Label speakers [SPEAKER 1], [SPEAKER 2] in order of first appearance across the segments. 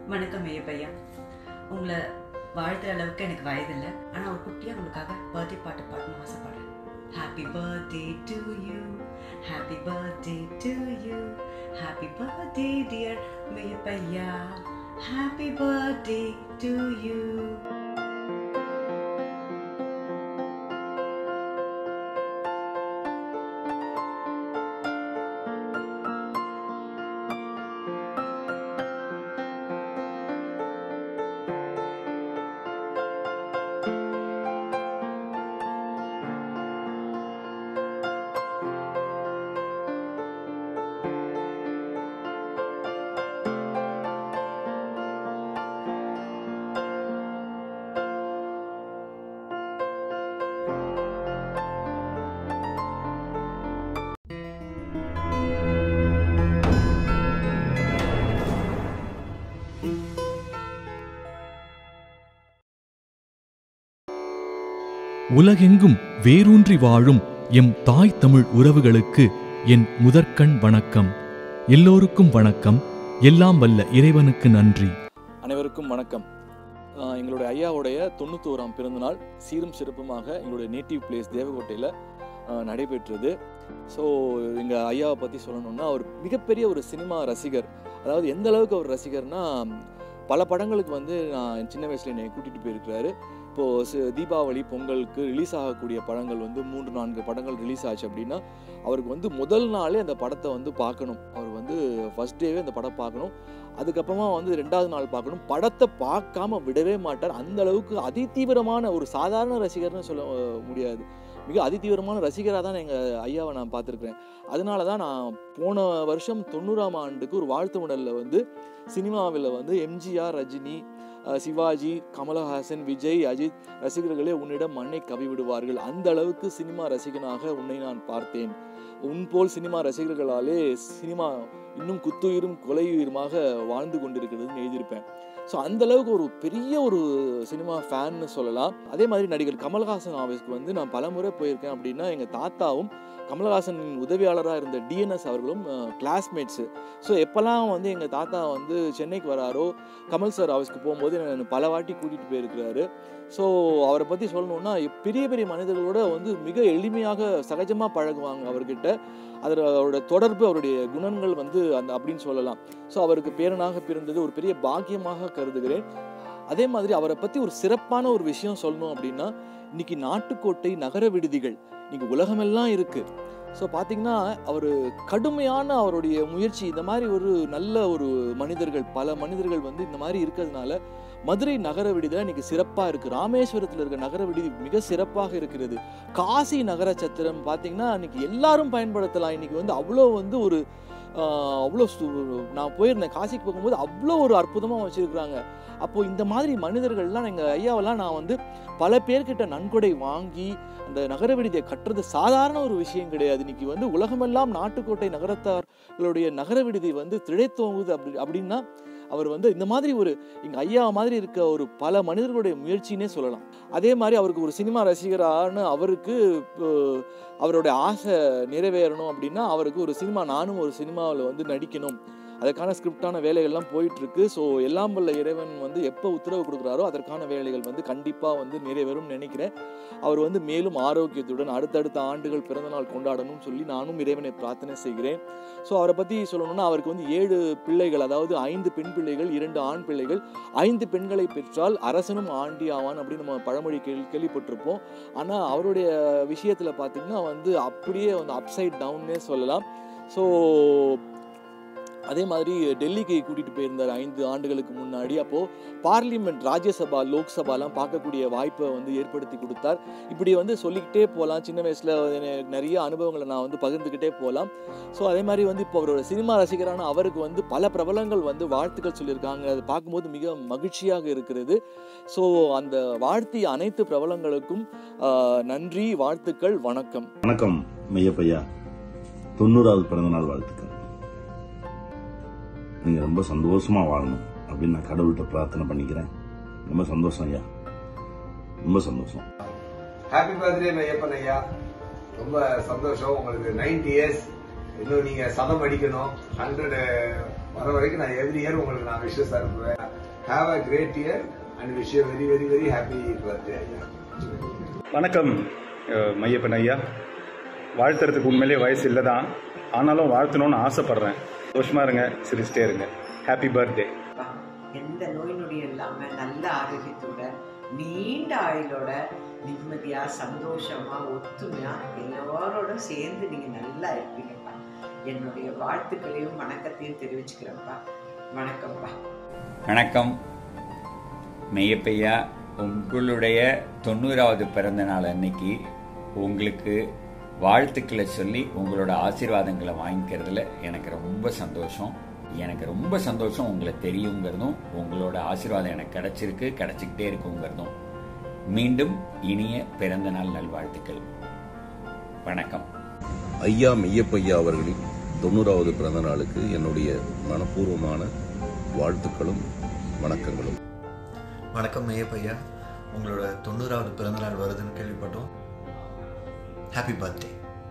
[SPEAKER 1] வணக்கம் ஐயப்பையா உங்களை வாழ்த்துற அளவுக்கு எனக்கு வயதில்லை ஆனால் ஒரு குட்டியாக உங்களுக்காக பர்த்டே பாட்டு பாடணும்னு ஆசைப்படுறேன் happy birthday to you happy birthday to you happy birthday dear மெய்யப்பையா ஹாப்பி பர்த்டே டு யூ
[SPEAKER 2] உலகெங்கும் வேரூன்றி வாழும் எம் தாய் தமிழ் உறவுகளுக்கு என் முதற்கண் வணக்கம் எல்லோருக்கும் வணக்கம் எல்லாம் வல்ல இறைவனுக்கு நன்றி
[SPEAKER 3] அனைவருக்கும் வணக்கம் ஆஹ் எங்களுடைய ஐயாவுடைய தொண்ணூத்தோராம் பிறந்தநாள் சீரும் சிறப்புமாக எங்களுடைய நேட்டிவ் பிளேஸ் தேவகோட்டையில் ஆஹ் நடைபெற்றது ஸோ எங்கள் ஐயாவை பற்றி சொல்லணும்னா அவர் மிகப்பெரிய ஒரு சினிமா ரசிகர் அதாவது எந்த அளவுக்கு அவர் ரசிகர்னா பல படங்களுக்கு வந்து நான் சின்ன வயசுல என்னை கூட்டிகிட்டு போயிருக்கிறாரு இப்போது சி- தீபாவளி பொங்கலுக்கு ரிலீஸ் ஆகக்கூடிய படங்கள் வந்து மூன்று நான்கு படங்கள் ரிலீஸ் ஆச்சு அப்படின்னா அவருக்கு வந்து முதல் நாளே அந்த படத்தை வந்து பார்க்கணும் அவர் வந்து ஃபர்ஸ்ட் டேவே அந்த படம் பார்க்கணும் அதுக்கப்புறமா வந்து ரெண்டாவது நாள் பார்க்கணும் படத்தை பார்க்காம விடவே மாட்டார் அந்த அளவுக்கு அதிதீவிரமான ஒரு சாதாரண ரசிகர்னு சொல்ல அஹ், முடியாது மிக அதிதீவிரமான ரசிகராக தான் எங்கள் ஐயாவை நான் பார்த்துருக்குறேன் அதனால தான் நான் போன வருஷம் தொண்ணூறாம் ஆண்டுக்கு ஒரு வாழ்த்து மடலில் வந்து சினிமாவில் வந்து எம்ஜிஆர் ரஜினி அஹ், சிவாஜி கமலஹாசன் விஜய் அஜித் ரசிகர்களே உன்னிடம் மண்ணை கவி விடுவார்கள் அந்த அளவுக்கு சினிமா ரசிகனாக உன்னை நான் பார்த்தேன் உன் போல் சினிமா ரசிகர்களாலே சினிமா இன்னும் குத்துயிரும் கொலையுயிருமாக வாழ்ந்து கொண்டிருக்கிறதுன்னு எழுதியிருப்பேன் ஸோ அந்த அளவுக்கு ஒரு பெரிய ஒரு சினிமா ஃபேன்னு சொல்லலாம் அதே மாதிரி நடிகர் கமல்ஹாசன் ஆஃபீஸ்க்கு வந்து நான் பலமுறை போயிருக்கேன் அப்படின்னா எங்கள் தாத்தாவும் கமல்ஹாசனின் உதவியாளராக இருந்த டிஎன்எஸ் அவர்களும் கிளாஸ்மேட்ஸு ஸோ எப்போல்லாம் வந்து எங்கள் தாத்தா வந்து சென்னைக்கு வராரோ கமல் சார் ஆஃபீஸ்க்கு போகும்போது என்னை பல வாட்டி கூட்டிகிட்டு போயிருக்கிறாரு ஸோ அவரை பற்றி சொல்லணுன்னா பெரிய பெரிய மனிதர்களோட வந்து மிக எளிமையாக சகஜமாக பழகுவாங்க அவர்கிட்ட அதில் அவரோட தொடர்பு அவருடைய குணங்கள் வந்து அந்த அப்படின்னு சொல்லலாம் ஸோ அவருக்கு பேரனாக பிறந்தது ஒரு பெரிய பாக்கியமாக கருதுகிறேன் அதே மாதிரி அவரை பற்றி ஒரு சிறப்பான ஒரு விஷயம் சொல்லணும் அப்படின்னா இன்னைக்கு நாட்டுக்கோட்டை நகர விடுதிகள் இன்னைக்கு உலகமெல்லாம் இருக்கு ஸோ பார்த்தீங்கன்னா அவர் கடுமையான அவருடைய முயற்சி இந்த மாதிரி ஒரு நல்ல ஒரு மனிதர்கள் பல மனிதர்கள் வந்து இந்த மாதிரி இருக்கிறதுனால மதுரை நகர விடுதலை இன்னைக்கு சிறப்பாக இருக்கு ராமேஸ்வரத்தில் இருக்க நகர விடுதி மிக சிறப்பாக இருக்கிறது காசி நகர சத்திரம் பார்த்தீங்கன்னா இன்னைக்கு எல்லாரும் பயன்படுத்தலாம் இன்னைக்கு வந்து அவ்வளோ வந்து ஒரு ஆஹ், அவ்வளோ சு- நான் போயிருந்தேன் காசிக்கு போகும்போது அவ்வளோ ஒரு அற்புதமாக வச்சிருக்கிறாங்க அப்போ இந்த மாதிரி மனிதர்கள்லாம் எங்கள் ஐயாவெல்லாம் நான் வந்து பல பேர்கிட்ட நன்கொடை வாங்கி அந்த நகர விடுதியை கட்டுறது சாதாரண ஒரு விஷயம் கிடையாது இன்னைக்கு வந்து உலகமெல்லாம் நாட்டுக்கோட்டை நகரத்தார்களுடைய நகர விடுதி வந்து திளைத்தோங்குது அப்படி அப்படின்னா அவர் வந்து இந்த மாதிரி ஒரு எங்கள் ஐயா மாதிரி இருக்க ஒரு பல மனிதர்களுடைய முயற்சினே சொல்லலாம் அதே மாதிரி அவருக்கு ஒரு சினிமா ரசிகரான அவருக்கு இப்போ அவருடைய ஆசை நிறைவேறணும் அப்படின்னா அவருக்கு ஒரு சினிமா நானும் ஒரு சினிமாவில் வந்து நடிக்கணும் அதற்கான ஸ்கிரிப்டான வேலைகள்லாம் போயிட்டு இருக்கு ஸோ எல்லாம் வல்ல இறைவன் வந்து எப்போ உத்தரவு கொடுக்குறாரோ அதற்கான வேலைகள் வந்து கண்டிப்பாக வந்து நிறைவேறும்னு நினைக்கிறேன் அவர் வந்து மேலும் ஆரோக்கியத்துடன் அடுத்தடுத்த ஆண்டுகள் பிறந்தநாள் கொண்டாடணும்னு சொல்லி நானும் இறைவனை பிரார்த்தனை செய்கிறேன் ஸோ அவரை பற்றி சொல்லணும்னா அவருக்கு வந்து ஏழு பிள்ளைகள் அதாவது ஐந்து பெண் பிள்ளைகள் இரண்டு ஆண் பிள்ளைகள் ஐந்து பெண்களை பெற்றால் அரசனும் ஆண்டி ஆவான் அப்படின்னு நம்ம பழமொழி கேள்வி கேள்விப்பட்டிருப்போம் ஆனால் அவருடைய விஷயத்தில் பார்த்தீங்கன்னா வந்து அப்படியே வந்து அப்சைட் டவுன்னே சொல்லலாம் ஸோ அதே மாதிரி டெல்லிக்கு கூட்டிகிட்டு போயிருந்தார் ஐந்து ஆண்டுகளுக்கு முன்னாடி அப்போது பார்லிமெண்ட் ராஜ்யசபா லோக்சபாலாம் பார்க்கக்கூடிய வாய்ப்பை வந்து ஏற்படுத்தி கொடுத்தார் இப்படி வந்து சொல்லிக்கிட்டே போகலாம் சின்ன வயசில் நிறைய அனுபவங்களை நான் வந்து பகிர்ந்துக்கிட்டே போகலாம் ஸோ அதே மாதிரி வந்து இப்போ அவரோட சினிமா ரசிகரான அவருக்கு வந்து பல பிரபலங்கள் வந்து வாழ்த்துக்கள் சொல்லியிருக்காங்க அதை பார்க்கும்போது மிக மகிழ்ச்சியாக இருக்கிறது ஸோ அந்த வாழ்த்திய அனைத்து பிரபலங்களுக்கும் ஆஹ், நன்றி வாழ்த்துக்கள் வணக்கம்
[SPEAKER 4] வணக்கம் மெய்யப்பையா தொண்ணூறாவது பிறந்தநாள் வாழ்த்துக்கள் நீங்க ரொம்ப சந்தோஷமா வாழணும் அப்படின்னு நான் கடவுள்கிட்ட பிரார்த்தனை பண்ணிக்கிறேன் ரொம்ப சந்தோஷம் ஐயா ரொம்ப சந்தோஷம்
[SPEAKER 5] ஹாப்பி பர்த்டே மையப்பன் ஐயா ரொம்ப சந்தோஷம் உங்களுக்கு 90 இயர்ஸ் இன்னும் நீங்க சதம் அடிக்கணும் ஹண்ட்ரட் வர வரைக்கும் நான் எவ்ரி இயர் உங்களுக்கு நான் விஷஸ் அனுப்புவேன் have a great year and wish you very very very happy birthday ஐயா
[SPEAKER 6] வணக்கம் அஹ், மையப்பன் ஐயா வாழ்த்துறதுக்கு உண்மையிலே வயசு இல்லை தான் ஆனாலும் வாழ்த்தணும்னு ஆசைப்படுறேன் சந்தோஷமா இருங்க சிரிச்சிட்டே இருங்க ஹாப்பி பர்த்டே
[SPEAKER 7] அப்பா, எந்த நோய் நொடியும் இல்லாம நல்ல ஆரோக்கியத்தோட நீண்ட ஆயுளோட நிம்மதியா சந்தோஷமா ஒத்துமையா எல்லாரோட சேர்ந்து நீங்க நல்லா இருப்பீங்கப்பா என்னுடைய வாழ்த்துக்களையும் வணக்கத்தையும் தெரிவிச்சுக்கிறேன்ப்பா வணக்கம்ப்பா
[SPEAKER 8] வணக்கம் மெய்யப்பையா உங்களுடைய தொண்ணூறாவது பிறந்த நாள் அன்னைக்கு உங்களுக்கு வாழ்த்துக்களை சொல்லி உங்களோட ஆசீர்வாதங்களை வாங்கிக்கிறதுல எனக்கு ரொம்ப சந்தோஷம் எனக்கு ரொம்ப சந்தோஷம் உங்களை தெரியுங்கிறதும் உங்களோட ஆசீர்வாதம் எனக்கு கிடைச்சிருக்கு கிடைச்சிக்கிட்டே இருக்குங்கிறதும் மீண்டும் இனிய பிறந்த நாள் நல்வாழ்த்துக்கள் வணக்கம்
[SPEAKER 4] ஐயா மெய்யப்பையா அவர்களின் தொண்ணூறாவது பிறந்த நாளுக்கு என்னுடைய மனப்பூர்வமான வாழ்த்துக்களும் வணக்கங்களும்
[SPEAKER 9] வணக்கம் மையப்பையா உங்களோட தொண்ணூறாவது பிறந்தநாள் வருதுன்னு கேள்விப்பட்டோம் ஹாப்பி பர்த்டே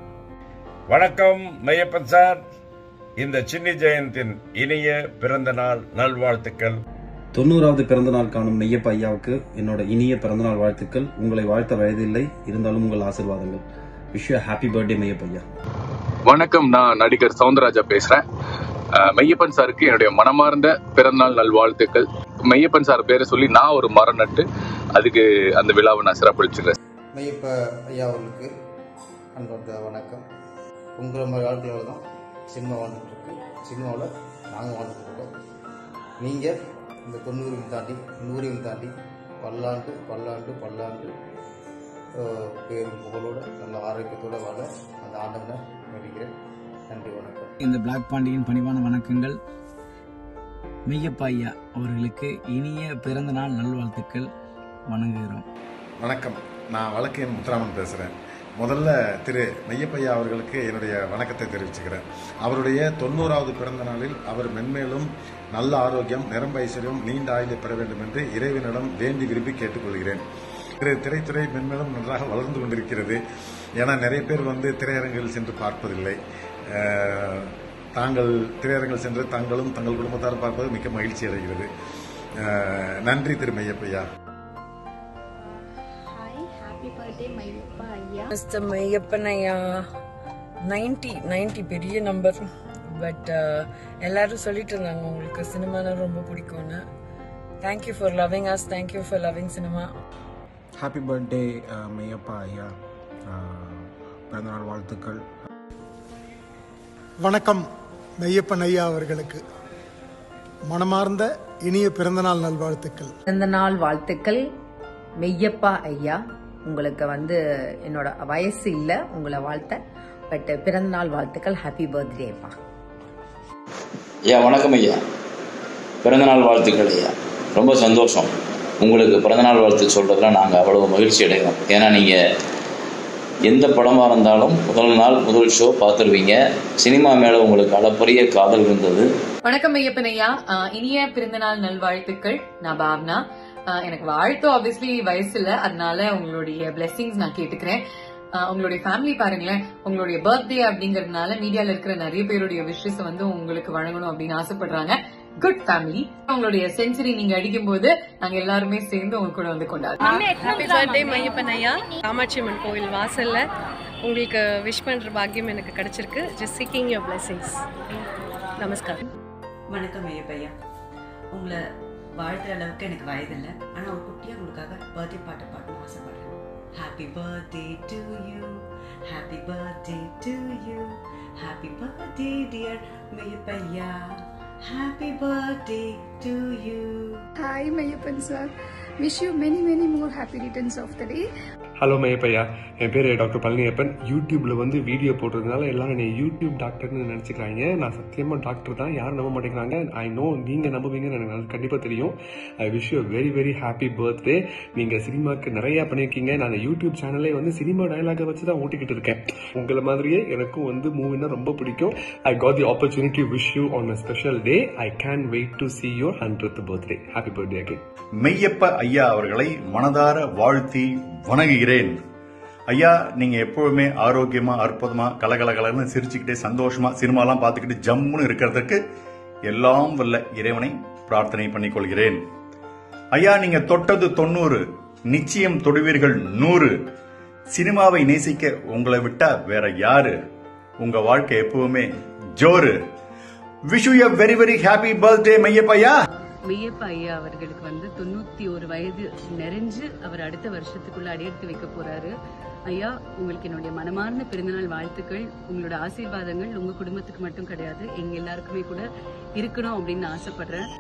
[SPEAKER 10] வணக்கம் மையப்பன் சார் இந்த சின்னி ஜெயந்தின் இனிய பிறந்த நாள் நல்வாழ்த்துக்கள்
[SPEAKER 11] தொண்ணூறாவது பிறந்தநாள் காணும் மெய்யப்ப ஐயாவுக்கு என்னோட இனிய பிறந்தநாள் வாழ்த்துக்கள் உங்களை வாழ்த்த வயதில்லை இருந்தாலும் உங்கள் ஆசீர்வாதங்கள் விஷ் ஹாப்பி பர்த்டே மெய்யப்ப ஐயா
[SPEAKER 12] வணக்கம் நான் நடிகர் சவுந்தரராஜா பேசுறேன் அஹ், மெய்யப்பன் சாருக்கு என்னுடைய மனமார்ந்த பிறந்தநாள் நல்வாழ்த்துக்கள் மெய்யப்பன் சார் பேரை சொல்லி நான் ஒரு மரம் நட்டு அதுக்கு அந்த விழாவை நான் சிறப்பளிச்சுக்கிறேன்
[SPEAKER 13] மையப்ப ஐயா அவர்களுக்கு அன்போட வணக்கம் உங்கள் மாதிரி ஆட்களால் தான் சினிமா வாழ்ந்துட்டுருக்கு சினிமாவில் நாங்கள் வாழ்ந்துட்டுருக்கோம் நீங்கள் இந்த தொண்ணூறையும் தாண்டி நூறையும் தாண்டி பல்லாண்டு பல்லாண்டு பல்லாண்டு அஹ், பேரும் புகழோட நல்ல ஆரோக்கியத்தோட வாழ அந்த ஆண்டவனை வேண்டிக்கிறேன் நன்றி வணக்கம்
[SPEAKER 14] இந்த பிளாக் பாண்டியன் பணிவான வணக்கங்கள் மெய்யப்பா ஐயா அவர்களுக்கு இனிய பிறந்த நாள் நல்வாழ்த்துக்கள் வணங்குகிறோம்
[SPEAKER 15] வணக்கம் நான் வழக்கையன் முத்துராமன் பேசுகிறேன் முதல்ல திரு மெய்யப்பையா அவர்களுக்கு என்னுடைய வணக்கத்தை தெரிவிச்சுக்கிறேன் அவருடைய தொண்ணூறாவது பிறந்த நாளில் அவர் மென்மேலும் நல்ல ஆரோக்கியம் நிரம்ப ஐஸ்வர்யம் நீண்ட ஆயுளை பெற வேண்டும் என்று இறைவனிடம் வேண்டி விரும்பி கேட்டுக்கொள்கிறேன் திரு திரைத்துறை மென்மேலும் நன்றாக வளர்ந்து கொண்டிருக்கிறது ஏன்னா நிறைய பேர் வந்து திரையரங்கில் சென்று பார்ப்பதில்லை அஹ், தாங்கள் திரையரங்கில் சென்று தாங்களும் தங்கள் குடும்பத்தார் பார்ப்பது மிக்க மகிழ்ச்சி அடைகிறது அஹ், நன்றி திரு மெய்யப்பையா
[SPEAKER 16] ஹாப்பி பர்த்டே மையப்பா ஐயா
[SPEAKER 17] மிஸ்டர் மையப்பன் ஐயா நைன்டி நைன்டி பெரிய நம்பர் பட் எல்லாரும் சொல்லிட்டு இருந்தாங்க உங்களுக்கு சினிமானா ரொம்ப பிடிக்கும்னு thank you for loving us thank you for loving cinema
[SPEAKER 18] happy birthday Maiyappa ஐயா அஹ், பிறந்தநாள் வாழ்த்துக்கள்
[SPEAKER 19] வணக்கம் மெய்யப்பன் ஐயா அவர்களுக்கு மனமார்ந்த இனிய பிறந்தநாள் நல்வாழ்த்துக்கள்
[SPEAKER 20] பிறந்த நாள் வாழ்த்துக்கள் மெய்யப்பா ஐயா உங்களுக்கு வந்து என்னோட வயசு இல்லை உங்களை வாழ்த்த பட் பிறந்த நாள் வாழ்த்துக்கள் ஹாப்பி பர்த்டேப்பா
[SPEAKER 21] ஐயா வணக்கம் ஐயா பிறந்தநாள் வாழ்த்துக்கள் ஐயா ரொம்ப சந்தோஷம் உங்களுக்கு பிறந்தநாள் வாழ்த்து சொல்கிறதுல நாங்கள் அவ்வளவு மகிழ்ச்சி அடைகிறோம் ஏன்னா நீங்கள் எந்த படமாக இருந்தாலும் முதல் நாள் முதல் ஷோ பார்த்துருவீங்க சினிமா மேலே உங்களுக்கு அளப்பரிய காதல் இருந்தது
[SPEAKER 22] வணக்கம் ஐயப்பன் ஐயா ஆஹ் இனிய பிறந்தநாள் நல்வாழ்த்துக்கள் நான் பாவ்னா ஆஹ் எனக்கு வாழ்த்து ஆப்வியஸ்லி வயசு இல்ல அதனால உங்களுடைய பிளெஸிங்ஸ் நான் கேட்டுக்கிறேன் ஆஹ் உங்களுடைய ஃபேமிலி பாருங்களேன் உங்களுடைய பர்த்டே அப்படிங்கறதுனால மீடியால இருக்கிற நிறைய பேருடைய விஷஸ் வந்து உங்களுக்கு வழங்கணும் அப்படின்னு ஆசைப்படுறாங்க குட் ஃபேமிலி உங்களுடைய செஞ்சுரி நீங்க அடிக்கும் போது நாங்க எல்லாருமே சேர்ந்து உங்க கூட வந்து கொண்டாடுறோம்
[SPEAKER 23] ஹாப்பி பர்த்டே மையப்பன் ஐயா காமாட்சி அம்மன் கோயில் வாசல்ல உங்களுக்கு விஷ் பண்ற பாக்கியம் எனக்கு கிடைச்சிருக்கு ஜஸ்ட் சீக்கிங் யோர் பிளெஸிங்ஸ் நமஸ்காரம்
[SPEAKER 1] வணக்கம் ஐயப்பையா உங்களை வாழ்த்துற அளவுக்கு எனக்கு வயதில்லை ஆனால் ஒரு குட்டியாக உங்களுக்காக பர்த்டே பாட்டு பாடணும்னு ஆசைப்படுறேன் happy birthday to you happy birthday to you happy birthday dear மெய்யப்பையா happy birthday to you
[SPEAKER 16] Hi, Mayappan sir. Wish you many, many more happy returns of the day.
[SPEAKER 24] Hello மையப்பையா என் பேர் டாக்டர் பழனியப்பன் யூடியூப்ல வந்து video போடுறதுனால எல்லாரும் என்னை YouTube டாக்டர்னு நினச்சிக்கிறாங்க நான் சத்தியமாக டாக்டர் தான் யாரும் நம்ப மாட்டேங்கிறாங்க ஐ நோ நீங்கள் நம்புவீங்கன்னு எனக்கு நல்லா கண்டிப்பாக தெரியும் I wish you very very happy birthday நீங்கள் சினிமாக்கு நிறையா பண்ணியிருக்கீங்க நான் யூடியூப் சேனலே வந்து சினிமா டயலாகை வச்சு தான் ஓட்டிக்கிட்டு இருக்கேன் உங்களை மாதிரியே எனக்கும் வந்து மூவினா ரொம்ப பிடிக்கும் I got the opportunity wish you on a special day I can wait to see your hundred birthday happy birthday again
[SPEAKER 6] Meyyappa ஐயா அவர்களை மனதார வாழ்த்தி வணங்குகிறேன் ஐயா நீங்க எப்பவுமே ஆரோக்கியமா அற்புதமா கலகலகலன்னு சிரிச்சுக்கிட்டே சந்தோஷமா சினிமாலாம் பார்த்துக்கிட்டு ஜம்முன்னு இருக்கிறதுக்கு எல்லாம் வல்ல இறைவனை பிரார்த்தனை பண்ணிக்கொள்கிறேன் ஐயா நீங்க தொட்டது தொண்ணூறு நிச்சயம் தொடுவீர்கள் நூறு சினிமாவை நேசிக்க உங்களை விட்டா வேற யாரு உங்க வாழ்க்கை எப்பவுமே ஜோரு wish you very very happy birthday மையப்பையா
[SPEAKER 2] மெய்யப்ப ஐயா அவர்களுக்கு வந்து தொண்ணூத்தி ஒரு வயது நிறைஞ்சு அவர் அடுத்த வருஷத்துக்குள்ள அடியெடுத்து வைக்க போறாரு ஐயா உங்களுக்கு என்னுடைய மனமார்ந்த பிறந்தநாள் வாழ்த்துக்கள் உங்களோட ஆசீர்வாதங்கள் உங்க குடும்பத்துக்கு மட்டும் கிடையாது எங்க எல்லாருக்குமே கூட இருக்கணும் அப்படின்னு நான் ஆசைப்படுறேன்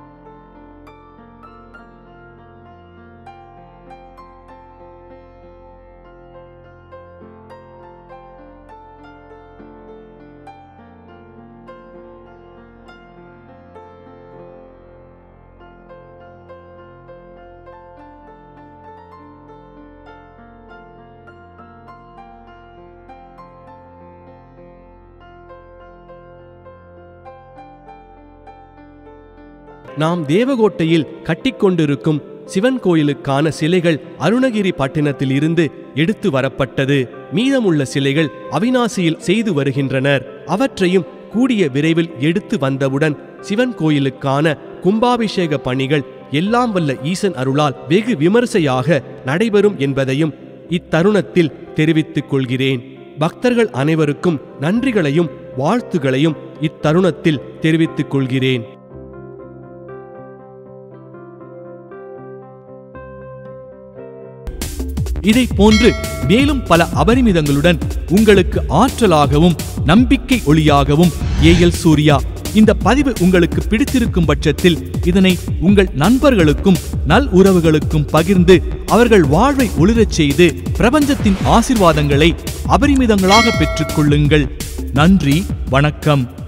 [SPEAKER 3] நாம் தேவகோட்டையில் கட்டிக்கொண்டிருக்கும் சிவன் கோயிலுக்கான சிலைகள் அருணகிரி பட்டினத்தில் இருந்து எடுத்து வரப்பட்டது மீதமுள்ள சிலைகள் அவிநாசியில் செய்து வருகின்றனர் அவற்றையும் கூடிய விரைவில் எடுத்து வந்தவுடன் சிவன் கோயிலுக்கான கும்பாபிஷேக பணிகள் எல்லாம் வல்ல ஈசன் அருளால் வெகு விமர்சையாக நடைபெறும் என்பதையும் இத்தருணத்தில் தெரிவித்துக் கொள்கிறேன் பக்தர்கள் அனைவருக்கும் நன்றிகளையும் வாழ்த்துகளையும் இத்தருணத்தில் தெரிவித்துக் கொள்கிறேன்
[SPEAKER 5] இதை போன்று மேலும் பல அபரிமிதங்களுடன் உங்களுக்கு ஆற்றலாகவும் நம்பிக்கை ஒளியாகவும் ஏஎல் சூர்யா இந்த பதிவு உங்களுக்கு பிடித்திருக்கும் பட்சத்தில் இதனை உங்கள் நண்பர்களுக்கும் நல் உறவுகளுக்கும் பகிர்ந்து அவர்கள் வாழ்வை ஒளிரச் செய்து பிரபஞ்சத்தின் ஆசிர்வாதங்களை அபரிமிதங்களாக பெற்றுக்கொள்ளுங்கள் நன்றி வணக்கம்